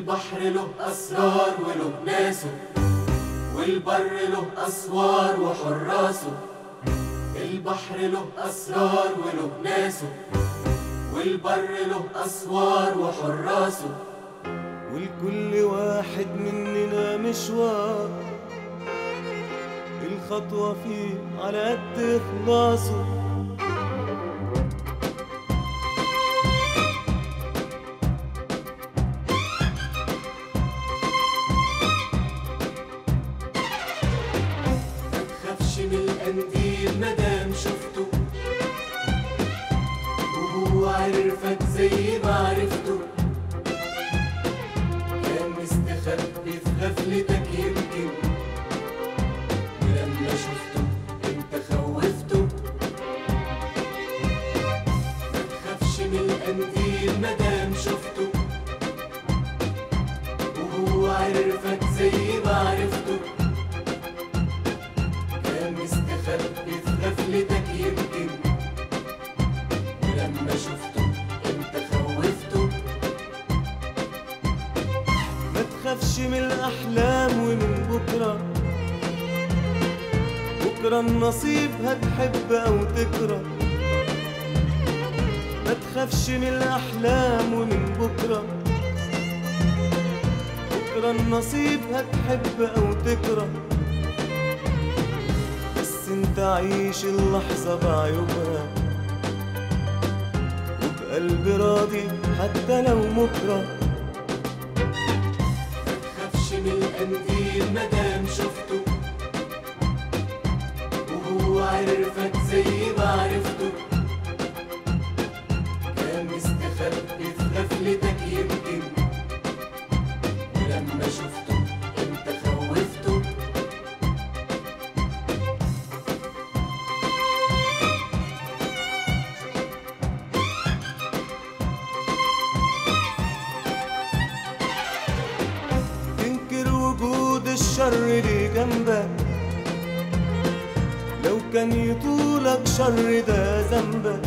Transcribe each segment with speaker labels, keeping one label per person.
Speaker 1: البحر له أسرار وله ناسه والبر له أسوار وحراسه البحر له أسرار وله ناسه والبر له أسوار وحراسه
Speaker 2: ولكل واحد مننا مشوار الخطوة فيه على قد إخلاصه
Speaker 1: تخافش من القنديل مدام شفته وهو عرفك زي ما عرفته كان مستخبي في غفلتك يمكن ولما شفته انت خوفته ما تخافش من القنديل مدام شفته وهو عرفك زي ما عرفته كان مستخبي في غفلتك يمكن ولما شفته انت خوفته
Speaker 2: ما تخافش من الأحلام ومن بكرة بكرة النصيب هتحب أو تكره ما تخافش من الأحلام ومن بكرة بكرة النصيب هتحب أو تكره بس انت عيش اللحظة بعيوبها وبقلب راضي حتى لو مكره
Speaker 1: تخافش من القنديل مدام شفته وهو عرفك زي ما عرفته كان مستخبي في غفلتك يمكن ولما شفته انت خوفته
Speaker 2: تنكر وجود الشر اللي جنبك لو كان يطولك شر ده ذنبك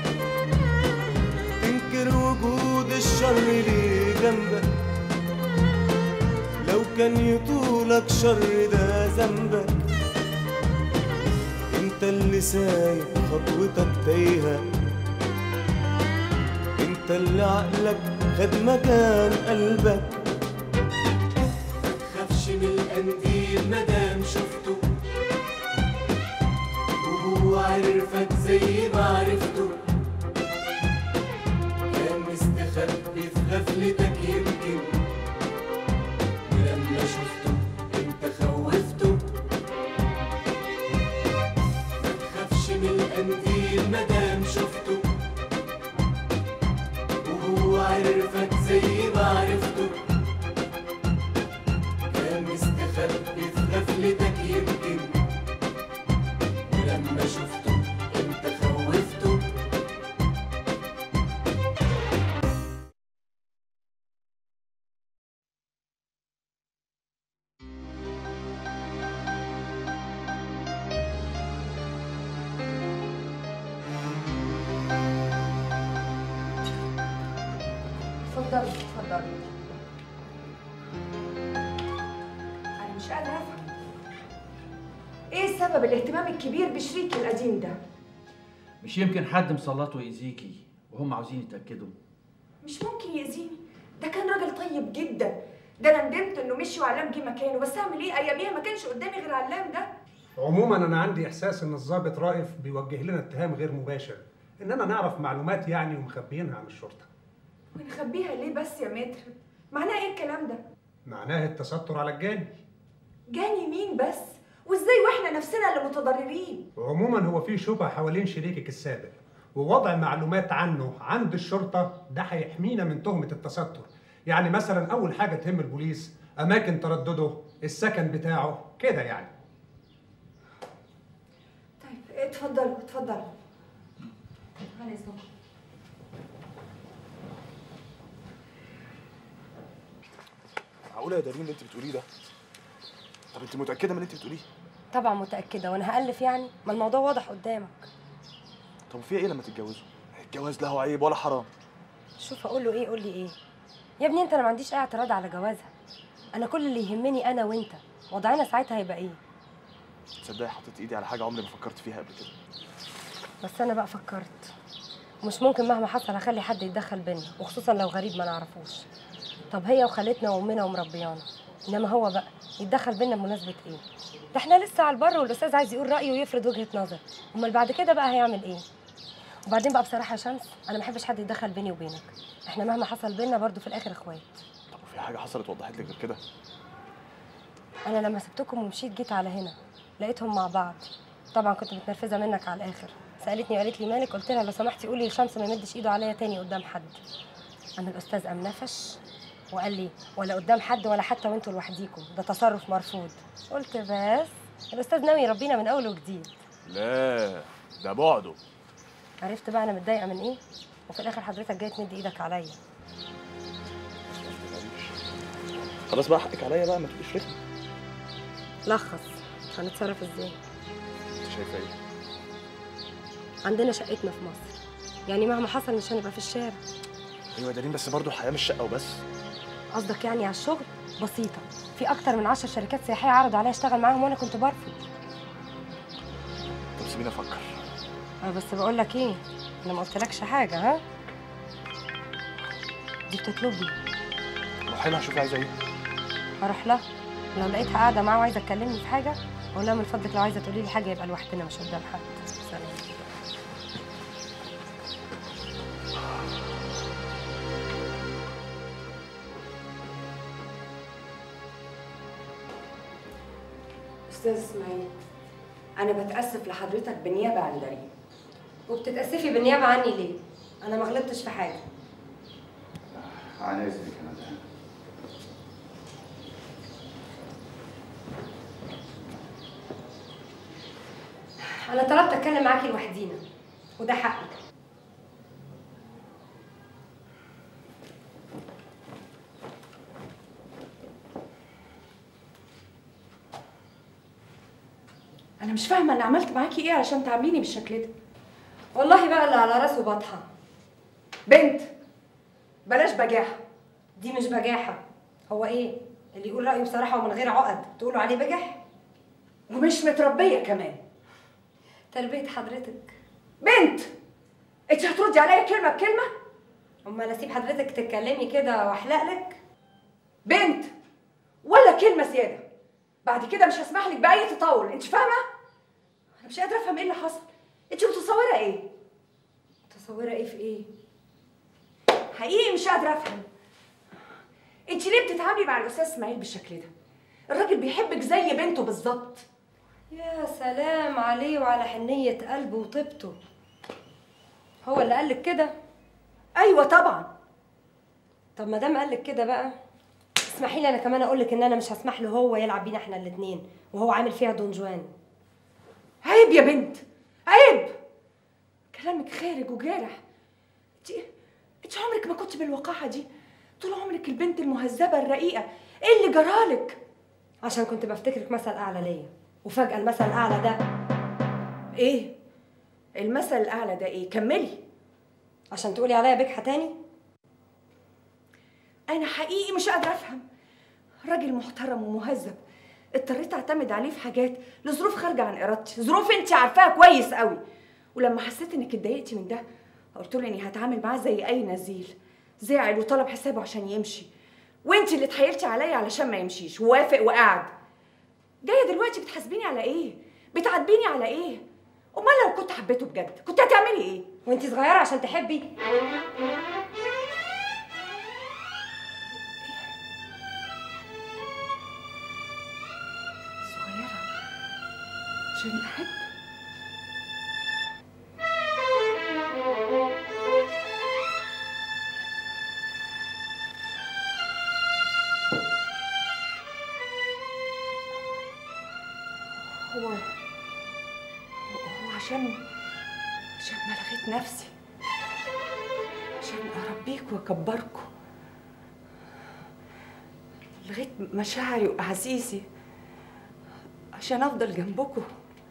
Speaker 2: تنكر وجود الشر اللي جنبك لو كان يطولك شر ده ذنبك انت اللي سايق خطوتك تايهه انت اللي عقلك خد مكان قلبك
Speaker 1: تخافش من القنديل مدام شفته وهو عرفك زي ما عرفته كان مستخبي في غفلتك يمكن ولما شفته انت خوفته ما تخافش من القنديل مدام شفته وهو عرفك زي ما عرفته كان مستخبي في غفلتك يمكن ولما شفته انت خوفته
Speaker 3: اتفضلي اتفضلي انا مش قادره افهم ايه سبب الاهتمام الكبير بشريكي القديم ده
Speaker 4: مش يمكن حد مسلطه يأذيكي وهم عاوزين يتأكدوا
Speaker 3: مش ممكن يأذيني ده كان راجل طيب جدا ده انا ندمت انه مشي وعلام جه مكانه بس اعمل ايه اياميها ما كانش قدامي غير علام ده
Speaker 5: عموما انا عندي احساس ان الضابط رائف بيوجه لنا اتهام غير مباشر اننا نعرف معلومات يعني ومخبيينها عن الشرطه
Speaker 3: ونخبيها ليه بس يا متر معناه ايه الكلام ده
Speaker 5: معناه التستر على الجاني
Speaker 3: جاني مين بس وازاي واحنا نفسنا اللي متضررين
Speaker 5: عموما هو في شبهه حوالين شريكك السابق ووضع معلومات عنه عند الشرطه ده هيحمينا من تهمه التستر يعني مثلا اول حاجه تهم البوليس اماكن تردده السكن بتاعه كده يعني
Speaker 3: طيب اتفضلوا اتفضلوا انا اسمع
Speaker 6: معقوله يا دارين اللي انت بتقوليه ده طب انت متاكده من اللي انت بتقوليه
Speaker 7: طبعا متأكدة وأنا هألف يعني ما الموضوع واضح قدامك
Speaker 6: طب وفيها ايه لما تتجوزوا الجواز لا هو عيب ولا حرام
Speaker 7: شوف أقول له إيه قول لي إيه يا ابني انت انا ما عنديش اي اعتراض على جوازها انا كل اللي يهمني انا وانت وضعنا ساعتها هيبقى ايه
Speaker 6: تصدقي حطيت ايدي على حاجه عمري ما فكرت فيها قبل كده
Speaker 7: بس انا بقى فكرت ومش ممكن مهما حصل اخلي حد يتدخل بينا وخصوصا لو غريب ما نعرفوش طب هي وخالتنا وامنا ومربيانا انما هو بقى يتدخل بينا بمناسبه ايه ده احنا لسه على البر والاستاذ عايز يقول رايه ويفرض وجهه نظر امال بعد كده بقى هيعمل ايه وبعدين بقى بصراحه يا شمس انا ما بحبش حد يتدخل بيني وبينك احنا مهما حصل بينا برضو في الاخر اخوات
Speaker 6: طب وفي حاجه حصلت وضحت لك غير كده
Speaker 7: انا لما سبتكم ومشيت جيت على هنا لقيتهم مع بعض طبعا كنت متنرفزه منك على الاخر سالتني وقالت لي مالك قلت لها لو سمحتي قولي لشمس ما يمدش ايده عليا تاني قدام حد انا الاستاذ قام نفش وقال لي ولا قدام حد ولا حتى وانتوا لوحديكم ده تصرف مرفوض قلت بس الاستاذ ناوي يربينا من اول وجديد
Speaker 6: لا ده بعده
Speaker 7: عرفت بقى انا متضايقه من ايه وفي الاخر حضرتك جاي تمد ايدك عليا
Speaker 6: خلاص بقى حقك عليا بقى ما تبقيش رخمه
Speaker 7: لخص هنتصرف ازاي
Speaker 6: انت شايفه ايه
Speaker 7: عندنا شقتنا في مصر يعني مهما حصل مش هنبقى في الشارع
Speaker 6: ايوه يا دارين بس برضه الحياه مش شقه وبس
Speaker 7: قصدك يعني على الشغل بسيطة في أكتر من عشر شركات سياحية عرضوا عليا أشتغل معاهم وأنا كنت برفض
Speaker 6: طب سيبيني افكر
Speaker 7: أه بس بقول لك إيه أنا ما قلتلكش حاجة ها دي بتطلبني
Speaker 6: روحي لها شوفي عايزه ايه
Speaker 7: هروح لها لو لقيتها قاعدة معاه وعايزة تكلمني في حاجة أقول لها من فضلك لو عايزة تقولي لي حاجة يبقى لوحدنا مش قدام حد سلام
Speaker 3: استاذ اسماعيل انا بتاسف لحضرتك بالنيابه عن دارين
Speaker 7: وبتتأسفي بالنيابة عني ليه؟ أنا ما غلطتش في حاجة
Speaker 4: عن اذنك انا ده
Speaker 7: أنا طلبت أتكلم معاكي لوحدينا وده حقك
Speaker 3: انا مش فاهمه انا عملت معاكي ايه علشان تعامليني بالشكل ده
Speaker 7: والله بقى اللي على راسه بطحة
Speaker 3: بنت بلاش بجاحه
Speaker 7: دي مش بجاحة هو إيه؟ اللي يقول رأيه بصراحة ومن غير عقد تقولوا عليه بجح؟
Speaker 3: ومش متربيه كمان
Speaker 7: تربية حضرتك
Speaker 3: بنت انت هتردي عليا كلمه بكلمه
Speaker 7: أمال أسيب حضرتك تتكلمي كده وأحلق لك؟
Speaker 3: بنت ولا كلمه زياده بعد كده مش هسمح لك باي تطور انت فاهمه انا مش قادره افهم ايه اللي حصل انت متصوره ايه
Speaker 7: متصورة إيه في إيه؟
Speaker 3: حقيقي مش قادره افهم انت ليه بتتعاملي مع الاستاذ اسماعيل بالشكل ده الراجل بيحبك زي بنته بالظبط
Speaker 7: يا سلام عليه وعلى حنية قلبه وطيبته هو اللي قالك كده
Speaker 3: ايوه طبعا
Speaker 7: طب ما دام قالك كده بقى اسمحي لي انا كمان اقول لك ان انا مش هسمح له هو يلعب بينا احنا الاثنين وهو عامل فيها دون جوان
Speaker 3: عيب يا بنت عيب كلامك خارج وجارح انت انت عمرك ما كنت بالوقاحه دي طول عمرك البنت المهذبه الرقيقه ايه اللي جرالك
Speaker 7: عشان كنت بفتكرك مثل اعلى ليا وفجاه المثل الاعلى ده
Speaker 3: ايه المثل الاعلى ده ايه كملي
Speaker 7: عشان تقولي عليا بجحه تاني
Speaker 3: انا حقيقي مش قادره افهم راجل محترم ومهذب اضطريت اعتمد عليه في حاجات لظروف خارجه عن ارادتي ظروف انت عارفاها كويس قوي ولما حسيت انك اتضايقتي من ده قلت له اني هتعامل معاه زي اي نزيل زعل وطلب حسابه عشان يمشي وانت اللي اتحايلتي عليا علشان ما يمشيش ووافق وقعد جايه دلوقتي بتحاسبيني على ايه بتعاتبيني على ايه امال لو كنت حبيته بجد كنت هتعملي ايه
Speaker 7: وانتي صغيره عشان تحبي
Speaker 3: صغيره عشان احب هو هو عشان عشان ما لغيت نفسي عشان اربيك واكبركوا لغيت مشاعري واحاسيسي عشان افضل جنبكم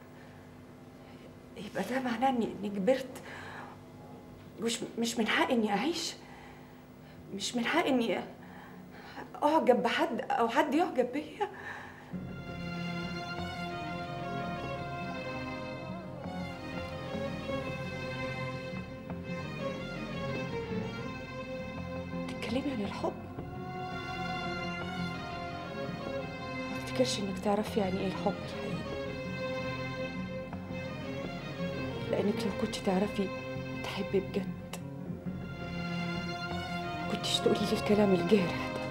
Speaker 3: يبقى ده معناه اني اني كبرت مش مش من حقي اني اعيش مش من حقي اني اعجب بحد او حد يعجب بيا تتكلمي عن الحب ما افتكرش انك تعرفي يعني ايه الحب الحقيقي لانك لو كنت تعرفي تحبي بجد كنتش تقولي لي الكلام الجارح ده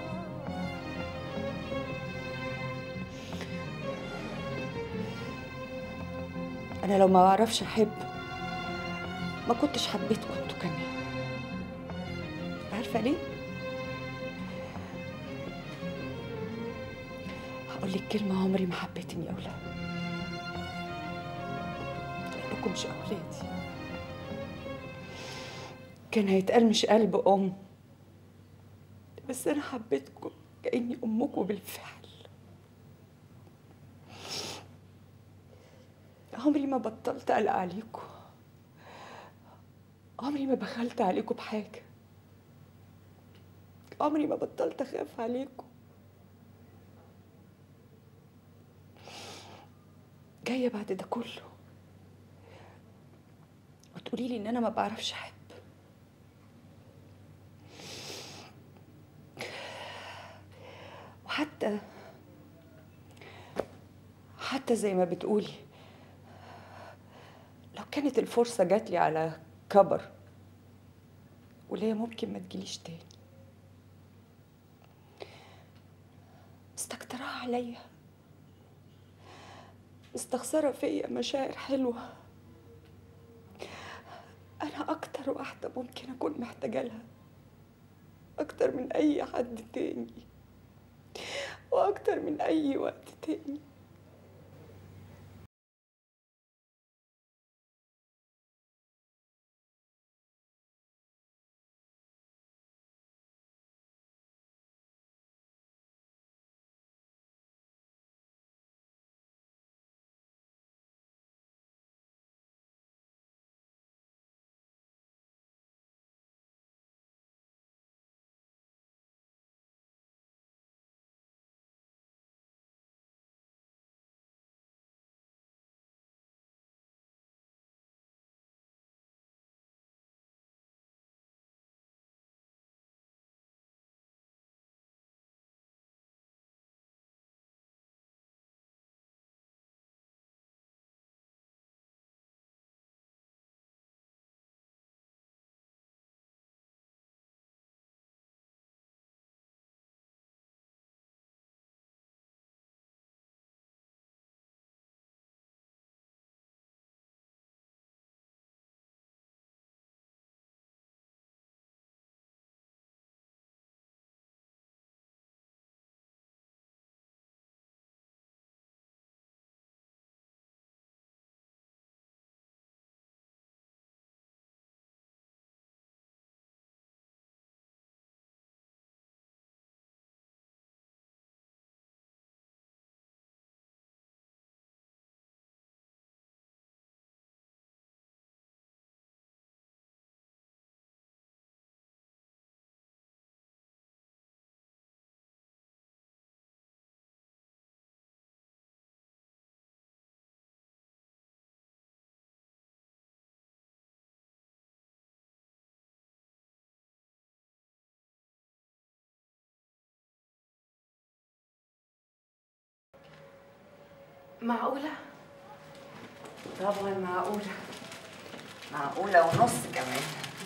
Speaker 3: انا لو ما بعرفش احب ما كنتش حبيتكم انتوا كمان عارفه ليه هقول لك كلمه عمري ما حبيتني اولاد لانكم مش اولادي كان هيتقال مش قلب ام بس انا حبيتكم كاني امكم بالفعل عمري ما بطلت قلق عليكم عمري ما بخلت عليكم بحاجه عمري ما بطلت اخاف عليكم جايه بعد ده كله وتقولي لي ان انا ما بعرفش احب وحتى حتى زي ما بتقولي لو كانت الفرصة جات لي على كبر واللي هي ممكن ما تجيليش تاني مستكترها عليا مستخسرة فيا مشاعر حلوة أنا أكتر واحدة ممكن أكون محتاجة لها أكتر من أي حد تاني وأكتر من أي وقت تاني معقولة؟
Speaker 8: طبعا معقولة معقولة ونص كمان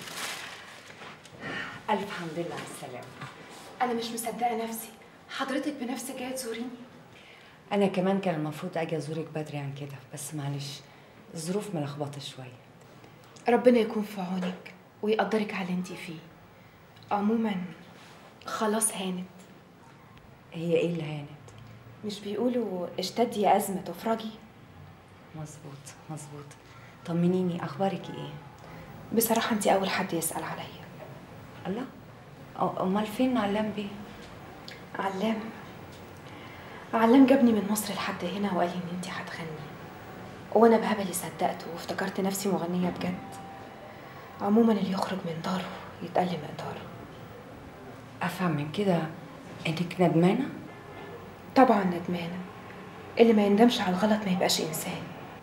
Speaker 8: ألف حمد لله على السلامة
Speaker 3: أنا مش مصدقة نفسي حضرتك بنفسك جاية تزوريني
Speaker 8: أنا كمان كان المفروض أجي أزورك بدري عن كده بس معلش الظروف ملخبطة شوية
Speaker 3: ربنا يكون في عونك ويقدرك على اللي انت فيه عموما خلاص هانت
Speaker 8: هي إيه اللي هانت؟
Speaker 3: مش بيقولوا اشتدي أزمة تفرجي
Speaker 8: مظبوط مظبوط طمنيني أخبارك إيه؟
Speaker 3: بصراحة انت أول حد يسأل عليا
Speaker 8: الله أو- أمال فين علام بيه؟
Speaker 3: علام علام جابني من مصر لحد هنا وقال لي ان انت هتغني وانا بهبلي صدقته وافتكرت نفسي مغنيه بجد عموما اللي يخرج من داره يتقل مقداره
Speaker 8: افهم من كده انك ندمانه
Speaker 3: طبعا ندمانة اللي ما يندمش على الغلط ما يبقاش إنسان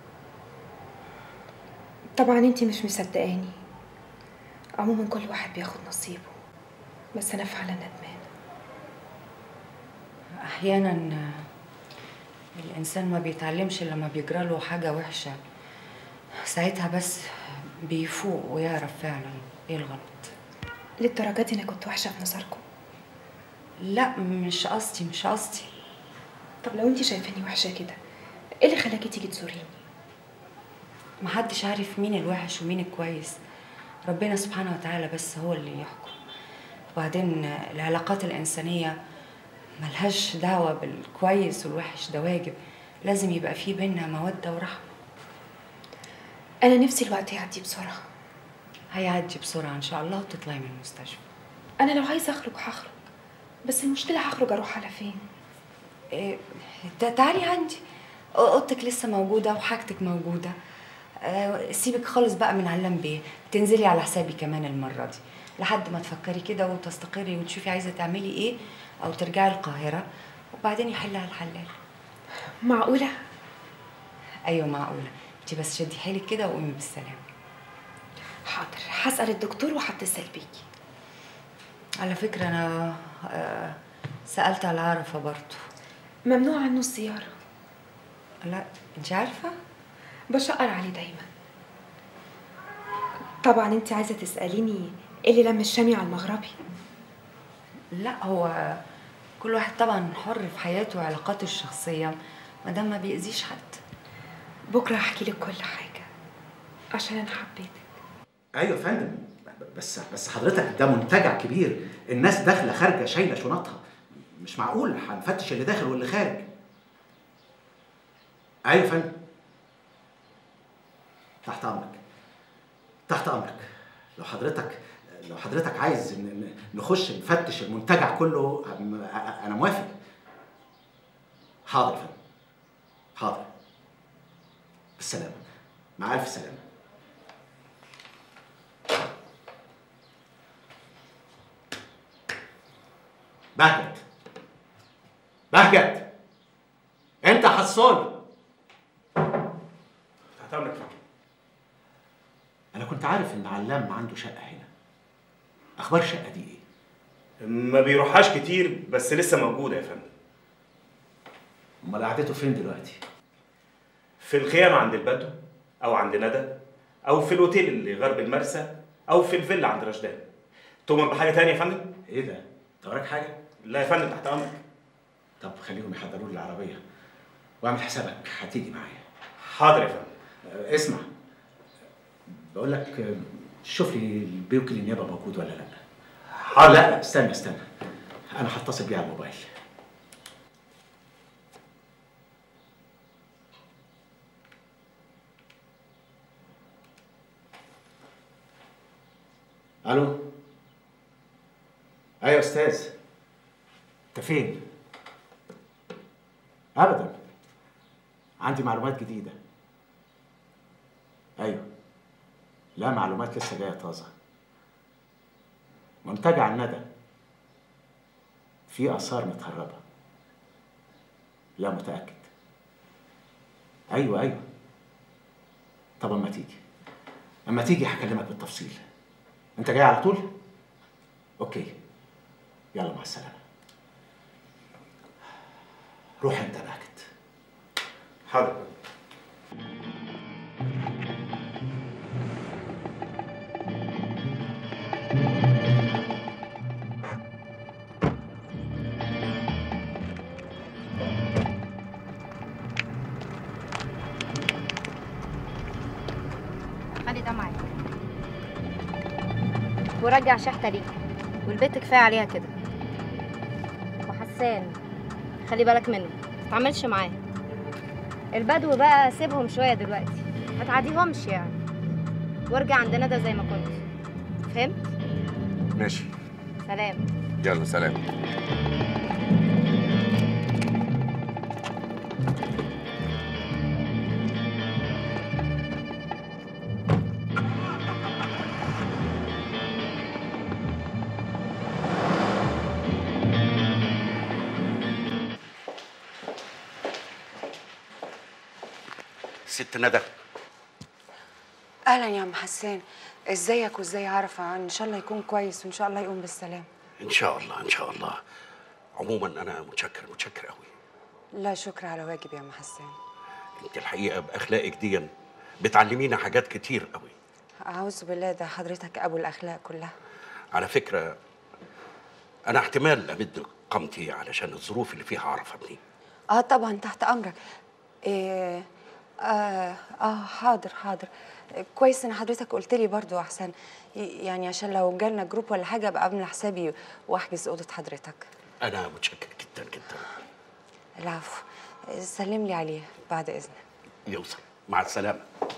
Speaker 3: طبعا انتي مش مصدقاني عموما كل واحد بياخد نصيبه بس أنا فعلا ندمانة
Speaker 8: احيانا آه، الانسان ما بيتعلمش إلا لما بيجرى له حاجه وحشه ساعتها بس بيفوق ويعرف فعلا ايه الغلط
Speaker 3: للدرجة دي أنا كنت وحشة في نظركم
Speaker 8: لا مش قصدي مش قصدي
Speaker 3: طب لو انتي شايفاني وحشة كده ايه اللي خلاكي تيجي تزوريني
Speaker 8: محدش عارف مين الوحش ومين الكويس ربنا سبحانه وتعالى بس هو اللي يحكم وبعدين العلاقات الإنسانية ملهاش دعوة بالكويس والوحش ده واجب لازم يبقى فيه بينا مودة ورحمة
Speaker 3: أنا نفسي الوقت يعدي بسرعة
Speaker 8: هيعدي بسرعة إن شاء الله وتطلعي من المستشفى
Speaker 3: أنا لو عايزة أخرج هخرج بس المشكلة هخرج أروح على فين
Speaker 8: إيه، تا- تعالي عندي اوضتك لسه موجوده وحاجتك موجوده آه، سيبك خالص بقى من علام بيه تنزلي على حسابي كمان المره دي لحد ما تفكري كده وتستقري وتشوفي عايزه تعملي ايه او ترجعي القاهره وبعدين يحلها الحلال
Speaker 3: معقولة
Speaker 8: ايوه معقوله انت بس شدي حيلك كده وقومي بالسلامه
Speaker 3: حاضر هسأل الدكتور وهتصل بيكي
Speaker 8: على فكره انا آه، سالت على عرفه برضه
Speaker 3: ممنوع عنه الزيارة
Speaker 8: لا انت عارفه
Speaker 3: بشقر عليه دايما طبعا انت عايزة تسأليني ايه اللي لم الشامي على المغربي
Speaker 8: لا هو كل واحد طبعا حر في حياته وعلاقاته الشخصيه ما دام ما بيأذيش حد
Speaker 3: بكرة هحكي لك كل حاجة عشان أنا حبيتك
Speaker 9: ايوه يا فندم بس بس حضرتك ده منتجع كبير الناس داخله خارجه شايله شنطها مش معقول هنفتش اللي داخل واللي خارج ايوه يا فندم تحت امرك تحت امرك لو حضرتك لو حضرتك عايز ن- ن- نخش نفتش المنتجع كله أم- أ- انا موافق حاضر يا فندم حاضر بالسلامه مع الف سلامه بهجت بهجت انت حصان
Speaker 6: تحت امرك يا فندم
Speaker 9: انا كنت عارف ان علام عنده شقه هنا اخبار الشقه دي ايه
Speaker 6: ما بيروحهاش كتير بس لسه موجوده يا فندم
Speaker 9: امال قعدته فين دلوقتي
Speaker 6: في الخيام عند البدو او عند ندى او في الاوتيل اللي غرب المرسى او في الفيلا عند رشدان تؤمر بحاجه تانية يا فندم
Speaker 9: ايه ده انت وراك حاجه
Speaker 6: لا يا فندم تحت امرك
Speaker 9: طب خليهم يحضروا لي العربيه واعمل حسابك هتيجي معايا
Speaker 6: حاضر يا فندم
Speaker 9: أه، اسمع بقول لك أه، شوف لي البيوكل النيابه موجود ولا لا
Speaker 6: حاضر
Speaker 9: لا استنى استنى انا هتصل بيه على الموبايل الو ايوه يا استاذ انت فين ابدا عندي معلومات جديده ايوه لا معلومات لسه جايه طازه منتجع الندى في آثار متهربة لا متأكد أيوة أيوة طب أما تيجي أما تيجي هكلمك بالتفصيل أنت جاي على طول؟ أوكي يلا مع السلامة روح أنت باكت
Speaker 6: حاضر
Speaker 10: خلي ده معاك ورجع شحتة ليك والبيت كفاية عليها كده وحسان خلي بالك منه متتعاملش معاه البدو بقى سيبهم شوية دلوقتي هتعاديهمش يعني وارجع عندنا ده زي ما كنت فهمت؟
Speaker 11: ماشي
Speaker 10: سلام
Speaker 11: يلا سلام
Speaker 12: ست ندى
Speaker 8: اهلا يا ام حسان ازيك وازاي عارفه ان شاء الله يكون كويس وان شاء الله يقوم بالسلام
Speaker 12: ان شاء الله ان شاء الله عموما انا متشكر متشكر قوي
Speaker 8: لا شكر على واجب يا ام حسان
Speaker 12: انت الحقيقه باخلاقك دي بتعلمينا حاجات كتير قوي
Speaker 8: اعوذ بالله ده حضرتك ابو الاخلاق كلها
Speaker 12: على فكره انا احتمال امد قامتي علشان الظروف اللي فيها اعرف ابني
Speaker 8: اه طبعا تحت امرك إيه آه, اه حاضر حاضر آه، كويس ان حضرتك قلت لي برضو احسن ي- يعني عشان لو جالنا جروب ولا حاجه ابقى اعمل حسابي واحجز اوضه حضرتك
Speaker 12: انا متشكر جدا جدا
Speaker 8: العفو آه، سلم لي عليه بعد اذنك
Speaker 12: يوصل مع السلامه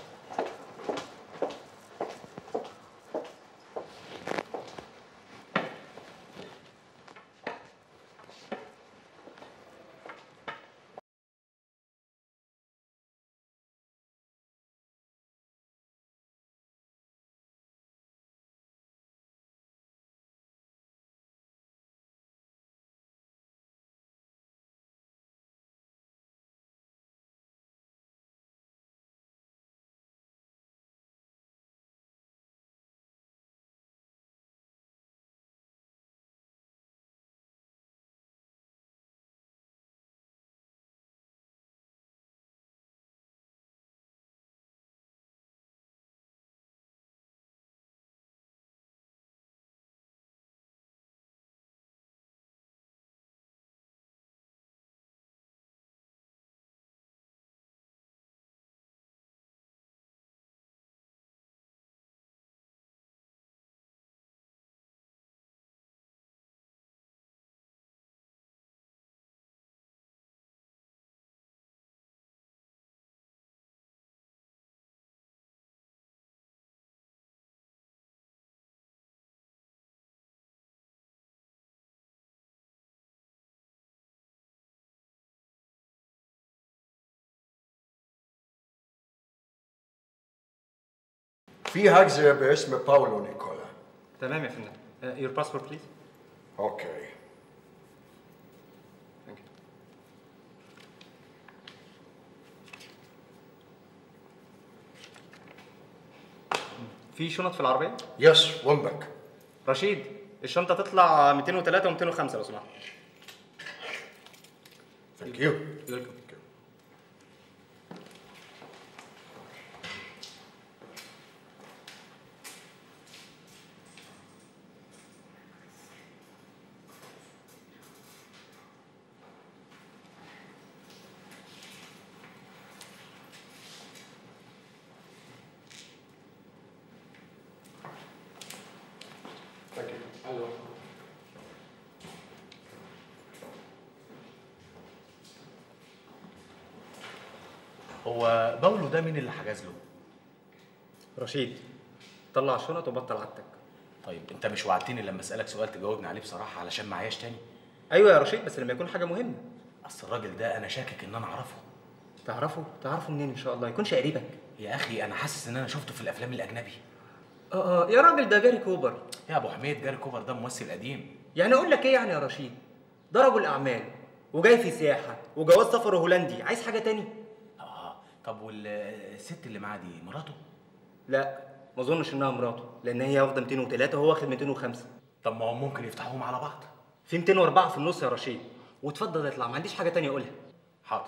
Speaker 13: في حجز باسم باولو نيكولا
Speaker 14: تمام يا فندم يور باسبورت بليز
Speaker 13: اوكي
Speaker 14: في شنط في العربيه
Speaker 13: يس ومبك
Speaker 14: رشيد الشنطه تطلع 203 و205 لو سمحت
Speaker 13: ثانك يو
Speaker 6: هو باولو ده مين اللي حجز له؟
Speaker 14: رشيد طلع الشنط وبطل عادتك
Speaker 6: طيب انت مش وعدتني لما اسالك سؤال تجاوبني عليه بصراحه علشان معياش تاني
Speaker 14: ايوه يا رشيد بس لما يكون حاجه مهمه
Speaker 6: اصل الراجل ده انا شاكك ان انا اعرفه
Speaker 14: تعرفه تعرفه منين ان شاء الله يكونش قريبك
Speaker 6: يا اخي انا حاسس ان انا شفته في الافلام الاجنبي
Speaker 14: اه اه يا راجل ده جاري كوبر
Speaker 6: يا ابو حميد جاري كوبر ده ممثل قديم
Speaker 14: يعني اقول لك ايه يعني يا رشيد ده رجل اعمال وجاي في سياحه وجواز سفر هولندي عايز حاجه تاني
Speaker 6: اه طب والست اللي معاه دي مراته
Speaker 14: لا ما اظنش انها مراته لان هي واخده 203 وهو واخد 205
Speaker 6: طب ما هو ممكن يفتحوهم على بعض
Speaker 14: في 204 في النص يا رشيد واتفضل اطلع ما عنديش حاجه تانية اقولها
Speaker 6: حاضر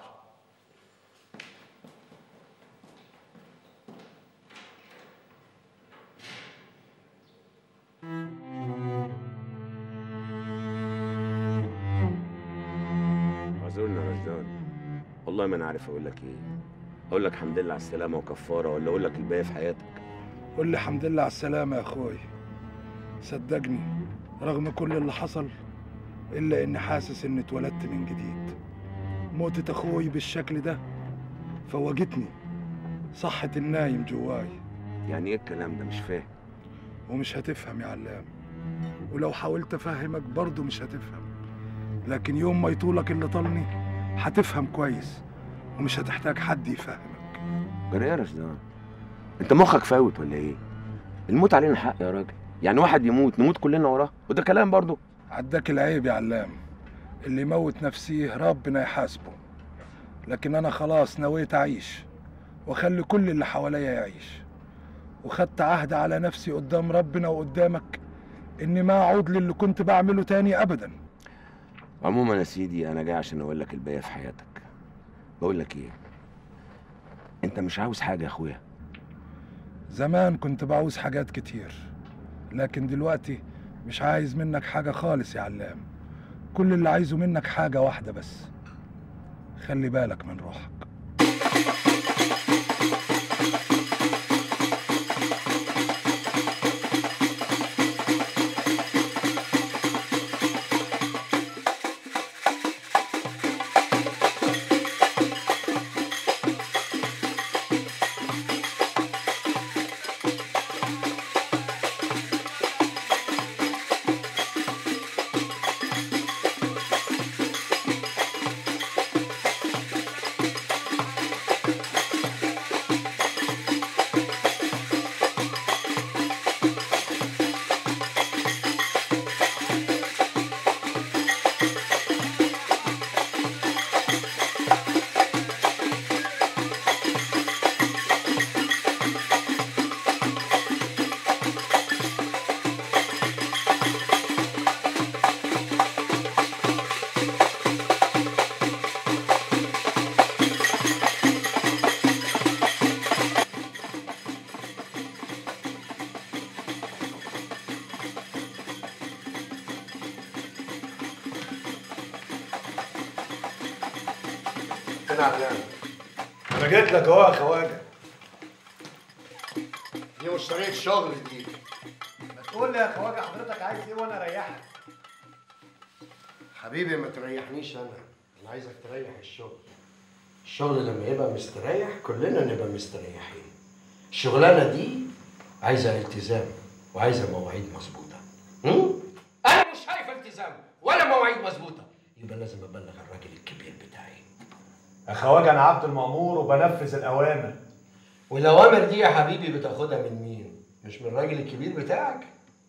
Speaker 15: اعذرني يا رشدان والله ما انا عارف اقول لك ايه اقول لك الحمد لله على السلامه وكفاره ولا اقول لك الباقي في حياتك
Speaker 16: قول لي الحمد لله على السلامة يا أخوي صدقني رغم كل اللي حصل إلا إني حاسس إني اتولدت من جديد موتة أخوي بالشكل ده فوجتني صحة النايم جواي
Speaker 15: يعني ايه الكلام ده مش فاهم
Speaker 16: ومش هتفهم يا علام ولو حاولت أفهمك برضه مش هتفهم لكن يوم ما يطولك اللي طالني هتفهم كويس ومش هتحتاج حد يفهمك
Speaker 15: جرى ايه يا رشدان انت مخك فاوت ولا ايه الموت علينا حق يا راجل يعني واحد يموت نموت كلنا وراه وده كلام برضه
Speaker 16: عداك العيب يا علام اللي يموت نفسيه ربنا يحاسبه لكن انا خلاص نويت اعيش واخلي كل اللي حواليا يعيش وخدت عهد على نفسي قدام ربنا وقدامك اني ما اعود للي كنت بعمله تاني ابدا
Speaker 15: عموما يا سيدي انا جاي عشان اقول لك الباقي في حياتك بقول لك ايه انت مش عاوز حاجه يا اخويا
Speaker 16: زمان كنت بعوز حاجات كتير لكن دلوقتي مش عايز منك حاجة خالص يا علام كل اللي عايزه منك حاجة واحدة بس خلي بالك من روحك
Speaker 13: فين علام؟ انا جيت لك اهو يا خواجه دي مش طريقه شغل دي
Speaker 17: ما تقول لي يا خواجه حضرتك عايز ايه وانا اريحك
Speaker 13: حبيبي ما تريحنيش انا انا عايزك تريح الشغل الشغل لما يبقى مستريح كلنا نبقى مستريحين الشغلانه دي عايزه التزام وعايزه مواعيد مظبوطه هم؟ انا مش شايف التزام ولا مواعيد مظبوطه يبقى لازم ابلغ الراجل الكبير بتاعي
Speaker 17: يا خواجه انا عبد المأمور وبنفذ الاوامر
Speaker 13: والاوامر دي يا حبيبي بتاخدها من مين مش من الراجل الكبير بتاعك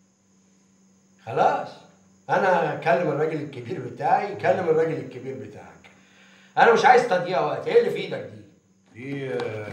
Speaker 13: خلاص انا اكلم الراجل الكبير بتاعي كلم الراجل الكبير بتاعك انا مش عايز تضييع وقت ايه اللي في ايدك دي
Speaker 17: دي آه،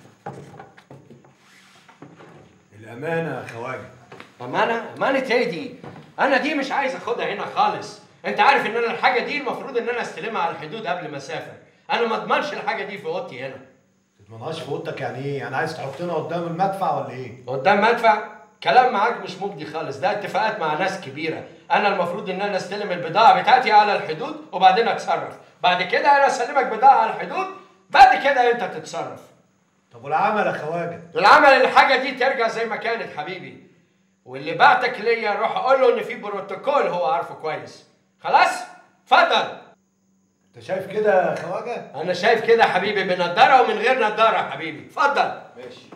Speaker 17: الامانه يا خواجه
Speaker 13: امانه امانه ايه دي انا دي مش عايز اخدها هنا خالص انت عارف ان انا الحاجه دي المفروض ان انا استلمها على الحدود قبل ما اسافر انا ما اضمنش الحاجه دي في اوضتي هنا
Speaker 17: تضمنهاش في اوضتك يعني ايه يعني عايز تحطنا قدام المدفع ولا ايه
Speaker 13: قدام مدفع كلام معاك مش مجدي خالص ده اتفاقات مع ناس كبيره انا المفروض ان انا استلم البضاعه بتاعتي على الحدود وبعدين اتصرف بعد كده انا اسلمك بضاعه على الحدود بعد كده انت تتصرف
Speaker 17: طب والعمل يا خواجه
Speaker 13: العمل الحاجه دي ترجع زي ما كانت حبيبي واللي بعتك ليا روح اقول له ان في بروتوكول هو عارفه كويس خلاص اتفضل
Speaker 17: انت شايف كده يا خواجه
Speaker 13: انا شايف كده يا حبيبي بنضاره ومن غير نضاره يا حبيبي اتفضل
Speaker 17: ماشي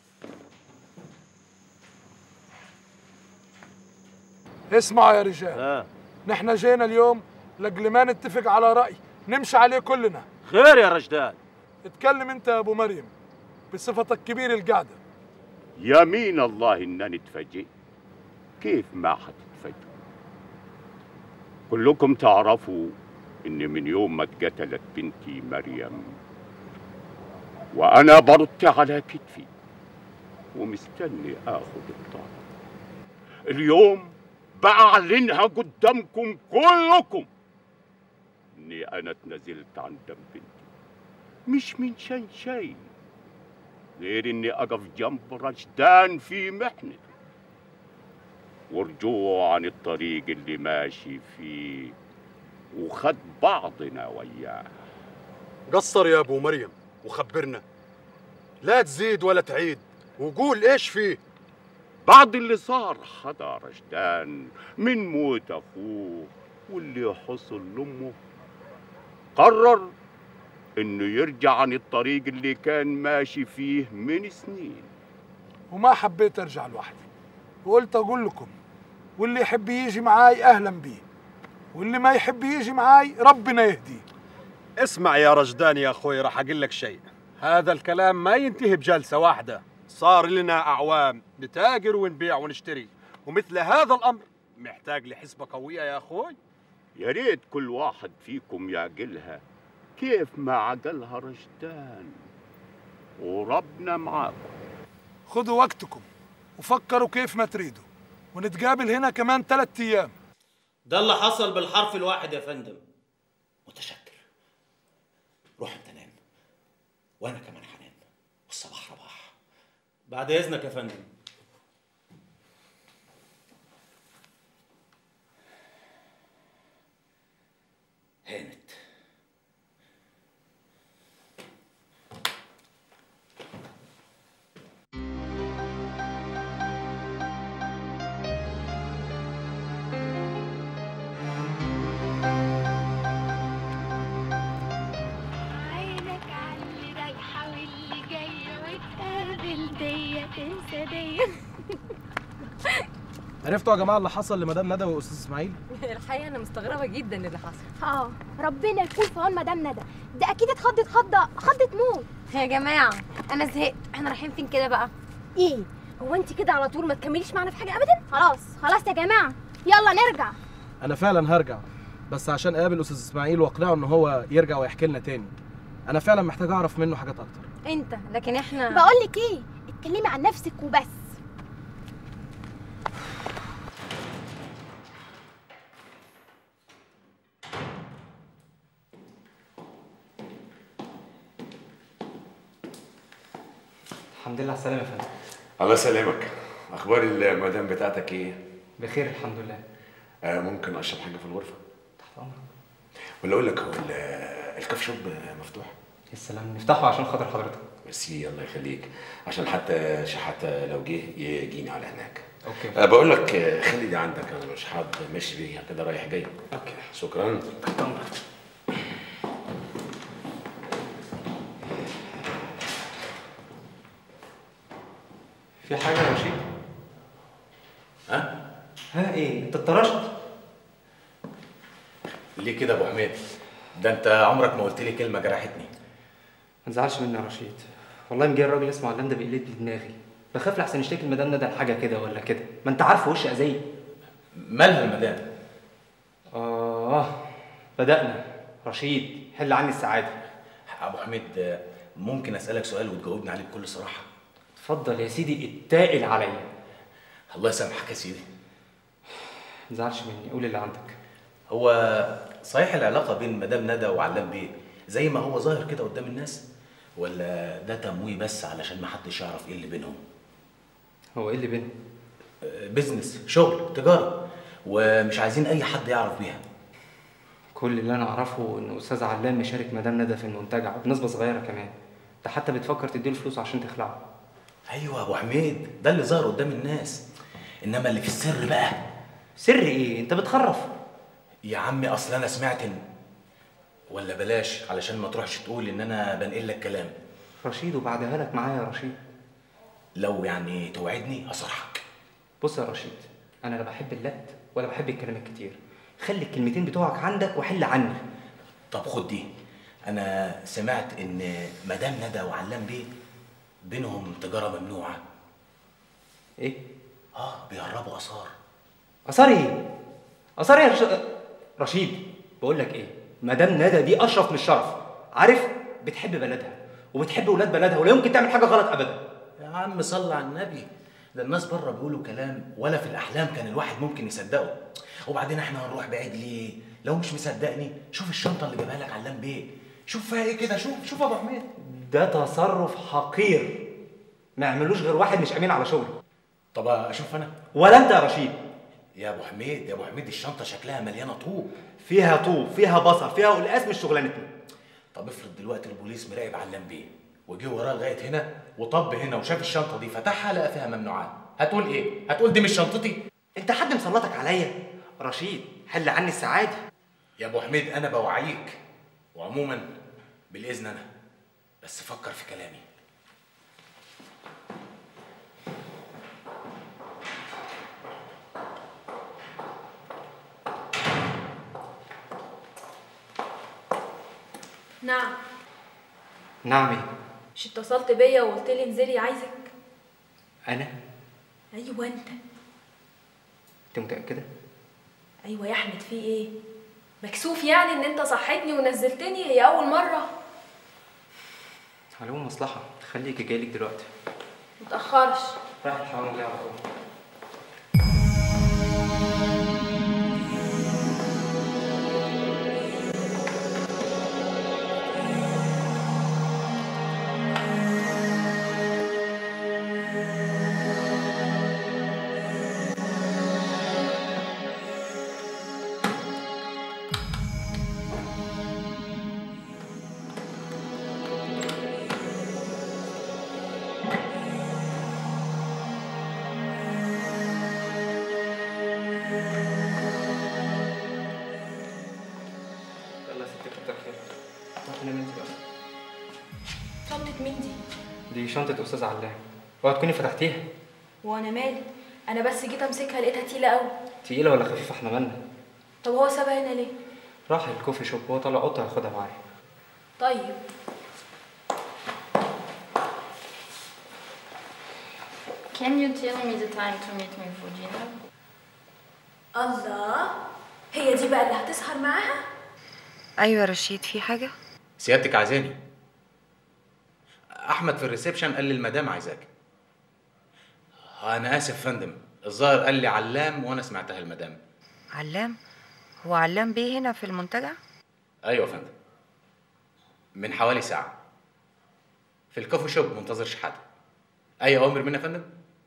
Speaker 16: اسمعوا يا رجال آه. نحن جينا اليوم لاجل ما نتفق على رأي نمشي عليه كلنا
Speaker 18: خير يا رشدان
Speaker 16: اتكلم انت يا ابو مريم بصفتك كبير القعده
Speaker 19: يمين الله انني اتفاجئت كيف ما هتتفاجئوا كلكم تعرفوا ان من يوم ما اتقتلت بنتي مريم وانا برت على كتفي ومستني اخد الطار اليوم بعلنها قدامكم كلكم اني انا اتنازلت عن دم بنتي مش من شان شيء غير اني اقف جنب رشدان في محنته ورجوع عن الطريق اللي ماشي فيه وخد بعضنا وياه
Speaker 13: قصر يا ابو مريم وخبرنا لا تزيد ولا تعيد وقول ايش فيه
Speaker 19: بعد اللي صار حدا رشدان من موت اخوه واللي حصل لامه قرر انه يرجع عن الطريق اللي كان ماشي فيه من سنين
Speaker 16: وما حبيت ارجع لوحدي وقلت اقول لكم واللي يحب يجي معاي اهلا بيه واللي ما يحب يجي معاي ربنا يهديه
Speaker 20: اسمع يا رجدان يا اخوي راح اقول لك شيء هذا الكلام ما ينتهي بجلسه واحده صار لنا اعوام نتاجر ونبيع ونشتري ومثل هذا الامر محتاج لحسبه قويه يا اخوي
Speaker 19: يا ريت كل واحد فيكم يعقلها كيف ما عقلها رشدان وربنا معاكم
Speaker 16: خدوا وقتكم وفكروا كيف ما تريدوا ونتقابل هنا كمان ثلاثة أيام
Speaker 18: ده اللي حصل بالحرف الواحد يا فندم
Speaker 9: روح انت نام وانا كمان هنام والصباح رباح
Speaker 18: بعد اذنك يا فندم
Speaker 9: هانت
Speaker 21: عينك على اللي رايحة واللي جاية وتقابل دية تنسى دية
Speaker 22: عرفتوا يا جماعه اللي حصل لمدام ندى واستاذ اسماعيل
Speaker 7: الحقيقه انا مستغربه جدا اللي حصل
Speaker 21: اه ربنا يكون في عون مدام ندى ده اكيد اتخضت خضه خضه موت
Speaker 10: يا جماعه انا زهقت احنا رايحين فين كده بقى
Speaker 21: ايه
Speaker 10: هو انت كده على طول ما تكمليش معانا في حاجه ابدا
Speaker 21: خلاص خلاص يا جماعه يلا نرجع
Speaker 22: انا فعلا هرجع بس عشان اقابل استاذ اسماعيل واقنعه ان هو يرجع ويحكي لنا تاني انا فعلا محتاج اعرف منه حاجات اكتر
Speaker 10: انت لكن احنا
Speaker 21: بقول لك ايه اتكلمي عن نفسك وبس
Speaker 14: الحمد لله على السلامة يا فندم
Speaker 15: الله يسلمك اخبار المدام بتاعتك ايه
Speaker 14: بخير الحمد لله
Speaker 15: آه ممكن اشرب حاجه في الغرفه
Speaker 14: تحت امرك
Speaker 15: ولا اقول لك هو ال- الكاف شوب مفتوح
Speaker 14: يا سلام نفتحه عشان خاطر حضرتك
Speaker 15: ميرسي الله يخليك عشان حتى شحاته لو جه يجيني على هناك
Speaker 14: اوكي
Speaker 15: أه بقول لك آه، خلي دي عندك انا مش حابب ماشي بيها كده رايح جاي اوكي شكرا
Speaker 14: تحت امرك في حاجة يا رشيد؟
Speaker 6: ها؟
Speaker 14: ها ايه؟ انت اتطرشت؟
Speaker 6: ليه كده يا ابو حميد ده انت عمرك ما قلت لي كلمه جرحتني
Speaker 14: ما تزعلش مني يا رشيد والله مجي الراجل اسمه علام ده بيقلب لي دماغي بخاف لحسن يشتكي المدام ندى حاجة كده ولا كده ما انت عارف وش اذيه
Speaker 6: مالها المدام
Speaker 14: اه بدأنا رشيد حل عني السعادة
Speaker 6: ابو حميد آه، ممكن اسالك سؤال وتجاوبني عليه بكل صراحه
Speaker 14: اتفضل يا سيدي اتقل عليا
Speaker 6: الله يسامحك يا سيدي
Speaker 14: ما تزعلش مني قول اللي عندك
Speaker 6: هو صحيح العلاقه بين مدام ندى وعلام بيه زي ما هو ظاهر كده قدام الناس ولا ده تمويه بس علشان ما حدش يعرف ايه اللي بينهم
Speaker 14: هو ايه اللي بينهم
Speaker 6: بيزنس شغل تجاره ومش عايزين اي حد يعرف بيها
Speaker 14: كل اللي انا اعرفه ان استاذ علام مشارك مدام ندى في المنتجع بنسبه صغيره كمان ده حتى بتفكر تديله فلوس عشان تخلعه
Speaker 6: ايوه يا ابو حميد ده اللي ظهر قدام الناس انما اللي في السر بقى
Speaker 14: سر ايه انت بتخرف
Speaker 6: يا عمي اصل انا سمعت ان ولا بلاش علشان ما تروحش تقول ان انا بنقل لك كلام
Speaker 14: رشيد وبعدها لك معايا يا رشيد
Speaker 6: لو يعني توعدني اصرحك
Speaker 14: بص يا رشيد انا لا بحب اللت ولا بحب الكلام الكتير خلي الكلمتين بتوعك عندك وحل عني
Speaker 6: طب خد دي انا سمعت ان مدام ندى وعلام بيه بينهم تجاره ممنوعه
Speaker 14: ايه
Speaker 6: اه بيهربوا اثار
Speaker 14: اثار ايه اثار ايه يا رش... رشيد بقول لك ايه مدام ندى دي اشرف من الشرف عارف بتحب بلدها وبتحب ولاد بلدها ولا يمكن تعمل حاجه غلط ابدا
Speaker 6: يا عم صل على النبي ده الناس بره بيقولوا كلام ولا في الاحلام كان الواحد ممكن يصدقه وبعدين احنا هنروح بعيد ليه لو مش مصدقني شوف الشنطه اللي جابها لك علام بيه شوف فيها ايه كده شوف شوف يا ابو حميد
Speaker 14: ده تصرف حقير ما يعملوش غير واحد مش امين على شغله
Speaker 6: طب اشوف انا
Speaker 14: ولا انت يا رشيد
Speaker 6: يا ابو حميد يا ابو حميد الشنطه شكلها مليانه طوب
Speaker 14: فيها طوب فيها بصل فيها قلقاس مش شغلانتنا
Speaker 6: طب افرض دلوقتي البوليس مراقب علام بيه وجه وراه لغايه هنا وطب هنا وشاف الشنطه دي فتحها لقى فيها ممنوعات هتقول ايه هتقول دي مش شنطتي
Speaker 14: انت حد مسلطك عليا رشيد حل عني السعاده
Speaker 6: يا ابو حميد انا بوعيك وعموما بالاذن انا بس فكر في كلامي
Speaker 23: نعم
Speaker 14: نعم ايه
Speaker 23: مش اتصلت بيا وقلت لي انزلي عايزك
Speaker 14: انا
Speaker 23: ايوه انت
Speaker 14: انت متاكده
Speaker 23: ايوه يا احمد في ايه مكسوف يعني ان انت صحيتني ونزلتني هي اول مره
Speaker 14: على العموم مصلحه خليكي جايلك دلوقتي
Speaker 23: متأخرش
Speaker 14: رايح الحمام جاي على طول يلا يا ستي كتر خير روحي نامي انت بقى
Speaker 23: شنطة مين دي؟
Speaker 14: دي شنطة أستاذ علام اوعي تكوني فتحتيها
Speaker 23: وانا مالي انا بس جيت امسكها لقيتها تقيلة قوي
Speaker 14: تقيلة ولا خفيفة احنا مالنا
Speaker 23: طب هو سابها هنا ليه؟
Speaker 14: راح الكوفي شوب هو طلع قطة هاخدها معايا
Speaker 23: طيب
Speaker 21: Can you tell me the time to meet me for dinner?
Speaker 23: الله هي دي بقى اللي هتسهر معاها؟
Speaker 8: ايوه يا رشيد في حاجه
Speaker 6: سيادتك عايزاني احمد في الريسبشن قال لي المدام عايزاك انا اسف فندم الظاهر قال لي علام وانا سمعتها المدام
Speaker 8: علام هو علام بيه هنا في المنتجع
Speaker 6: ايوه يا فندم من حوالي ساعه في الكوفي شوب منتظر شحاته اي اوامر مني يا فندم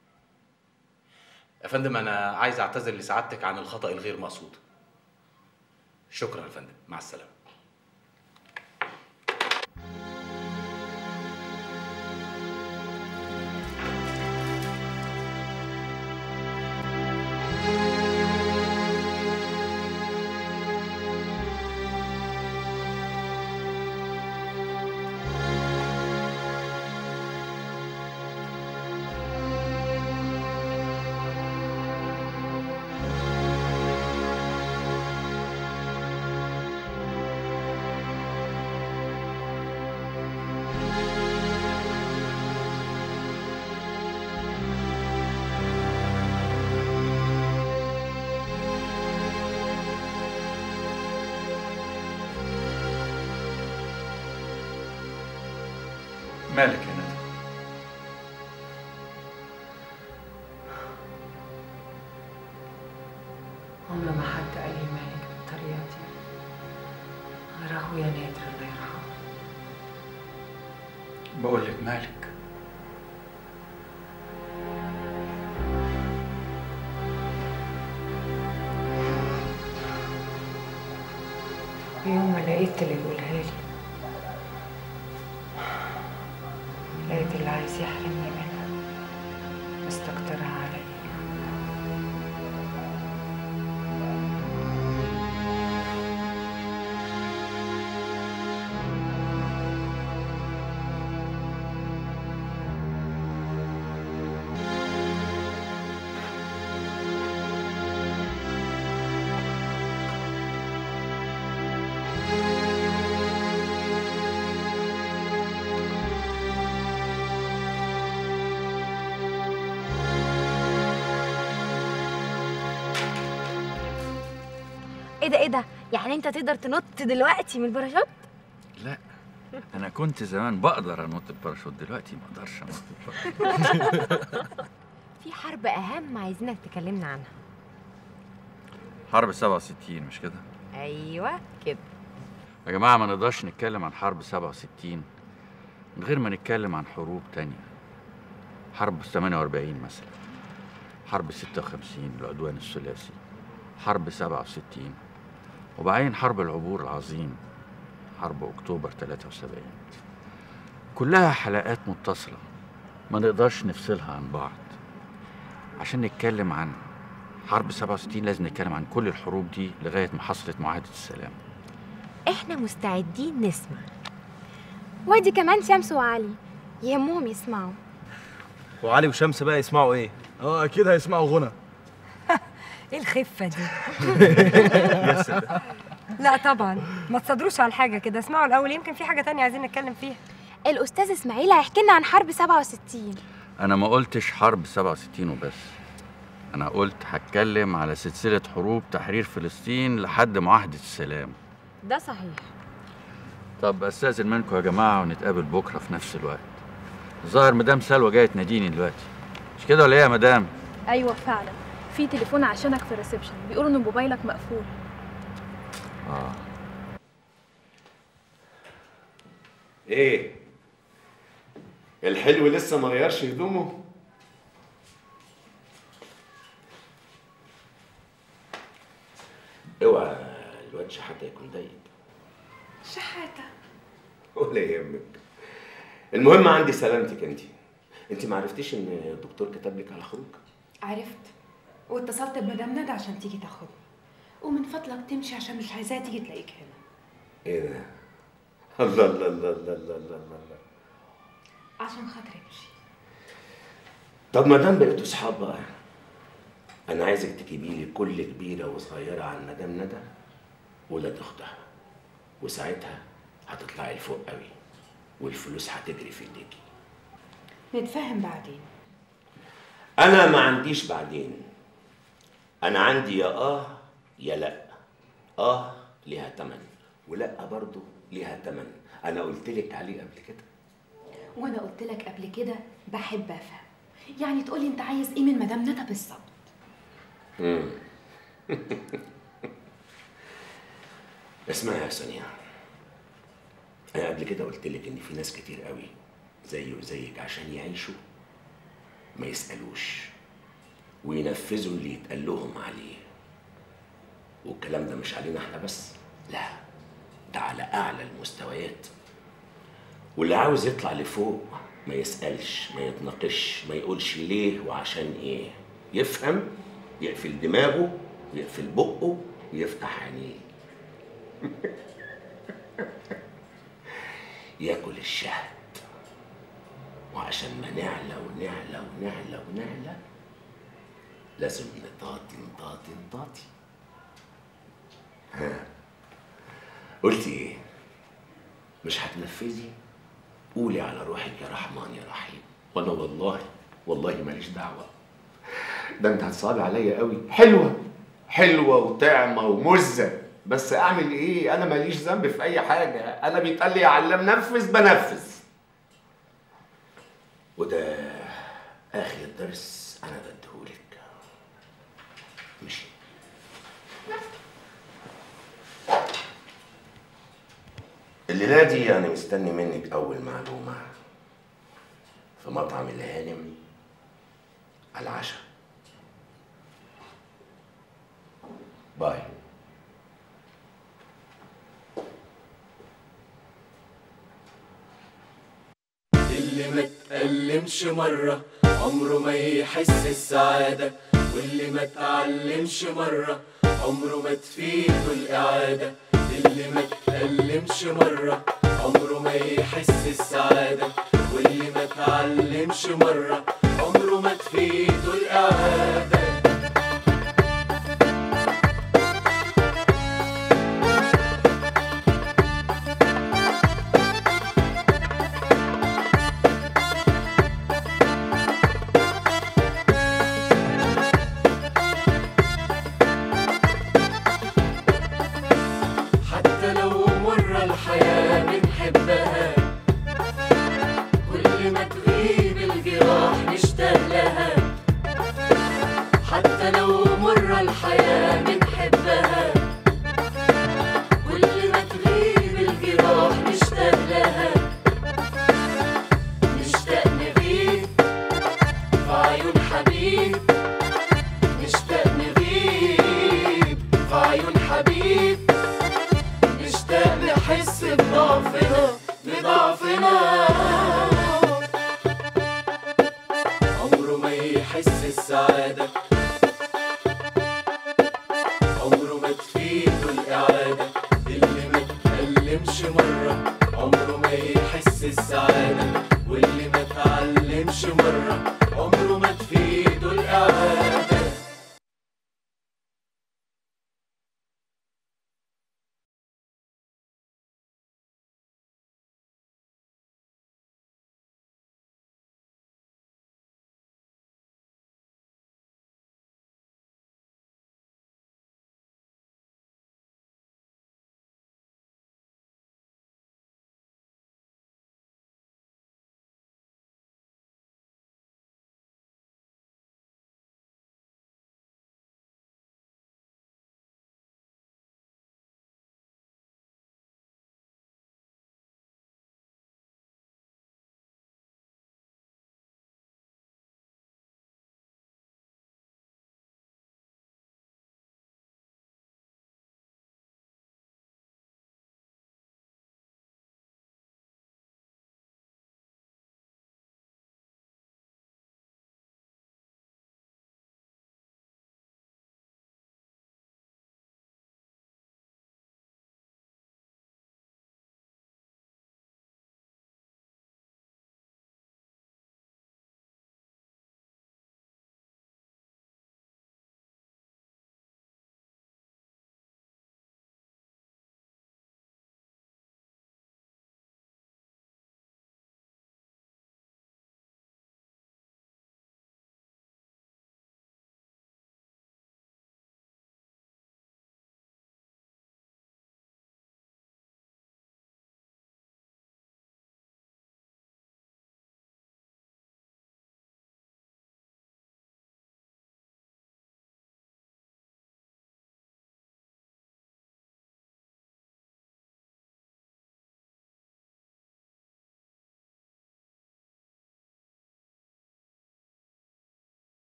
Speaker 6: يا فندم انا عايز اعتذر لسعادتك عن الخطا الغير مقصود شكرا يا فندم مع السلامه
Speaker 4: مالك يا ندى
Speaker 8: عمر ما حد قال لي مالك بالطريقه دي غير اخويا نادر الله يرحمه
Speaker 4: بقول لك مالك
Speaker 8: يوم ما لقيت اللي يقولها لي لقيت اللي عايز يحرمني منها مستكترها عليا
Speaker 10: ايه ده ايه ده يعني انت تقدر تنط دلوقتي من الباراشوت
Speaker 4: لا انا كنت زمان بقدر انط الباراشوت دلوقتي ما اقدرش انط الباراشوت
Speaker 10: في حرب اهم عايزينك تكلمنا عنها
Speaker 4: حرب 67 مش كده
Speaker 10: ايوه كده
Speaker 4: يا جماعه ما نقدرش نتكلم عن حرب 67 من غير ما نتكلم عن حروب تانية حرب 48 مثلا حرب 56 العدوان الثلاثي حرب 67 وبعدين حرب العبور العظيم حرب اكتوبر 73 كلها حلقات متصلة ما نقدرش نفصلها عن بعض عشان نتكلم عن حرب 67 لازم نتكلم عن كل الحروب دي لغاية ما حصلت معاهدة السلام
Speaker 10: احنا مستعدين نسمع وادي كمان شمس وعلي يهمهم يسمعوا
Speaker 22: وعلي وشمس بقى يسمعوا ايه؟ اه اكيد هيسمعوا غنى
Speaker 7: ايه الخفه دي
Speaker 22: يا سلام
Speaker 7: لا طبعا ما تصدروش على حاجه كده اسمعوا الاول يمكن في حاجه تانية عايزين نتكلم فيها
Speaker 10: الاستاذ اسماعيل هيحكي لنا عن حرب 67
Speaker 4: أنا ما قلتش حرب 67 وبس أنا قلت هتكلم على سلسلة حروب تحرير فلسطين لحد معاهدة السلام
Speaker 10: ده صحيح
Speaker 4: طب أستاذن منكم يا جماعة ونتقابل بكرة في نفس الوقت ظاهر مدام سلوى جايه تناديني دلوقتي مش كده ولا ايه يا مدام
Speaker 1: ايوه فعلا في تليفون عشانك في الريسبشن بيقولوا ان موبايلك مقفول
Speaker 4: اه
Speaker 15: ايه الحلو لسه ما غيرش هدومه اوعى الواد شحاته يكون ضيق
Speaker 8: شحاتة
Speaker 15: ولا يهمك المهم عندي سلامتك انت انت ما عرفتيش ان الدكتور كتب لك على خروج
Speaker 8: عرفت واتصلت بمدام ندى عشان تيجي تاخدني ومن فضلك تمشي عشان مش عايزاها تيجي تلاقيك هنا
Speaker 15: ايه ده الله الله الله الله الله الله الله
Speaker 8: عشان خاطري امشي
Speaker 15: طب ما دام بقيتوا صحاب بقى انا عايزك تجيبي لي كل كبيره وصغيره عن مدام ندى ولاد اختها وساعتها هتطلعي لفوق قوي والفلوس هتجري في ايديكي
Speaker 8: نتفاهم بعدين
Speaker 15: انا ما عنديش بعدين انا عندي يا اه يا لا اه ليها تمن ولا برضه ليها تمن انا قلت لك عليه قبل كده
Speaker 8: وانا قلت لك قبل كده بحب افهم يعني تقولي انت عايز ايه من مدام ندى بالظبط
Speaker 15: مم. اسمعي يا سونيا انا قبل كده قلت لك ان في ناس كتير قوي زيي وزيك عشان يعيشوا ما يسالوش وينفذوا اللي يتقال لهم عليه والكلام ده مش علينا احنا بس لا ده على اعلى المستويات واللي عاوز يطلع لفوق ما يسالش ما يتناقش ما يقولش ليه وعشان ايه يفهم يقفل دماغه يقفل بقه ويفتح عينيه ياكل الشهد وعشان ما نعلى ونعلى ونعلى ونعلى لازم نطاطي نطاطي نطاطي ها قلتي ايه مش هتنفذي قولي على روحك يا رحمن يا رحيم وانا والله والله ماليش دعوه ده انت هتصعبي عليا قوي حلوه حلوه وطعمه ومزه بس اعمل ايه انا ماليش ذنب في اي حاجه انا بيتقال لي يا علام نفذ بنفذ وده اخر درس انا بديهولك مشي الليله دي انا مستني منك اول معلومه في مطعم الهانم على العشاء باي
Speaker 2: اللي ما اتألمش مرة عمره ما يحس السعادة واللي ما اتعلمش مرة عمره ما تفيده الإعادة اللي ما اتألمش مرة عمره ما يحس السعادة واللي ما اتعلمش مرة عمره ما تفيده الإعادة حتى لو مرة الحياة بنحبها كل ما تغيب الجراح نشتاق لها حتى لو مرة الحياة بنحبها كل ما تغيب الجراح نشتاق لها نشتاق نغيب في عيون حبيب نشتاق نغيب في عيون حبيب نشتاق نحس بضعفنا بضعفنا